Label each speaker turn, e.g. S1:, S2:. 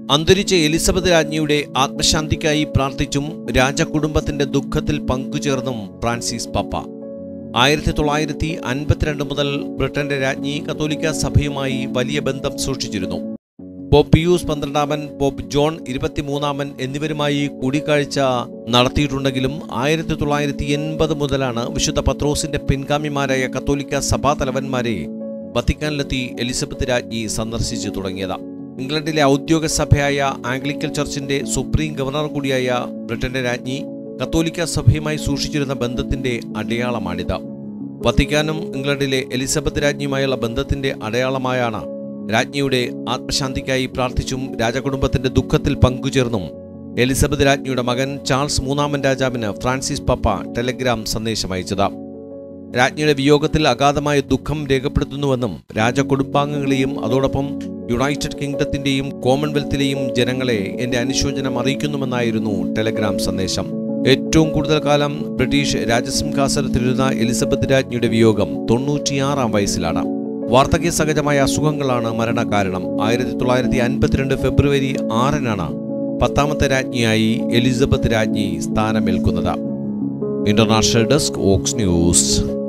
S1: അന്തരിച്ച എലിസബത്ത് രാജ്ഞിയുടെ ആത്മശാന്തിക്കായി പ്രാർത്ഥിച്ചും രാജകുടുംബത്തിന്റെ ദുഃഖത്തിൽ പങ്കുചേർന്നും ഫ്രാൻസിസ് പപ്പ ആയിരത്തി തൊള്ളായിരത്തി അൻപത്തിരണ്ട് മുതൽ ബ്രിട്ടന്റെ രാജ്ഞി കത്തോലിക്ക സഭയുമായി വലിയ ബന്ധം സൂക്ഷിച്ചിരുന്നു പോപ്പ് പിയൂസ് പന്ത്രണ്ടാമൻ പോപ്പ് ജോൺ ഇരുപത്തിമൂന്നാമൻ എന്നിവരുമായി കൂടിക്കാഴ്ച നടത്തിയിട്ടുണ്ടെങ്കിലും ആയിരത്തി തൊള്ളായിരത്തി എൺപത് മുതലാണ് വിശുദ്ധ പത്രോസിന്റെ പിൻഗാമിമാരായ കത്തോലിക്ക സഭാ തലവന്മാരെ വത്തിക്കാനിലെത്തി എലിസബത്ത് രാജ്ഞി സന്ദർശിച്ചു തുടങ്ങിയത് ഇംഗ്ലണ്ടിലെ ഔദ്യോഗിക സഭയായ ആംഗ്ലിക്കൽ ചർച്ചിന്റെ സുപ്രീം ഗവർണർ കൂടിയായ ബ്രിട്ടന്റെ രാജ്ഞി കത്തോലിക്ക സഭയുമായി സൂക്ഷിച്ചിരുന്ന ബന്ധത്തിന്റെ അടയാളമാണിത് വത്തിക്കാനും ഇംഗ്ലണ്ടിലെ എലിസബത്ത് രാജ്ഞിയുമായുള്ള ബന്ധത്തിന്റെ അടയാളമായാണ് രാജ്ഞിയുടെ ആത്മശാന്തിക്കായി പ്രാർത്ഥിച്ചും രാജകുടുംബത്തിന്റെ ദുഃഖത്തിൽ പങ്കുചേർന്നും എലിസബത്ത് രാജ്ഞിയുടെ മകൻ ചാൾസ് മൂന്നാമൻ രാജാവിന് ഫ്രാൻസിസ് പപ്പ ടെലഗ്രാം സന്ദേശം അയച്ചത് രാജ്ഞിയുടെ വിയോഗത്തിൽ അഗാധമായ ദുഃഖം രേഖപ്പെടുത്തുന്നുവെന്നും രാജകുടുംബാംഗങ്ങളെയും അതോടൊപ്പം യുണൈറ്റഡ് കിങ്ഡത്തിന്റെയും കോമൺവെൽത്തിലെയും ജനങ്ങളെ എന്റെ അനുശോചനം അറിയിക്കുന്നുവെന്നായിരുന്നു ടെലഗ്രാം സന്ദേശം ഏറ്റവും കൂടുതൽ കാലം ബ്രിട്ടീഷ് രാജസിംഹാസനത്തിലിരുന്ന എലിസബത്ത് രാജ്ഞിയുടെ വിയോഗം തൊണ്ണൂറ്റിയാറാം വയസ്സിലാണ് വാർദ്ധക്യ സഹജമായ അസുഖങ്ങളാണ് മരണകാരണം ആയിരത്തി തൊള്ളായിരത്തി അൻപത്തിരണ്ട് ഫെബ്രുവരി ആറിനാണ് പത്താമത്തെ രാജ്ഞിയായി എലിസബത്ത് രാജ്ഞി സ്ഥാനമേൽക്കുന്നത് ഇന്റർനാഷണൽ ഡെസ്ക് ഓക്സ് ന്യൂസ്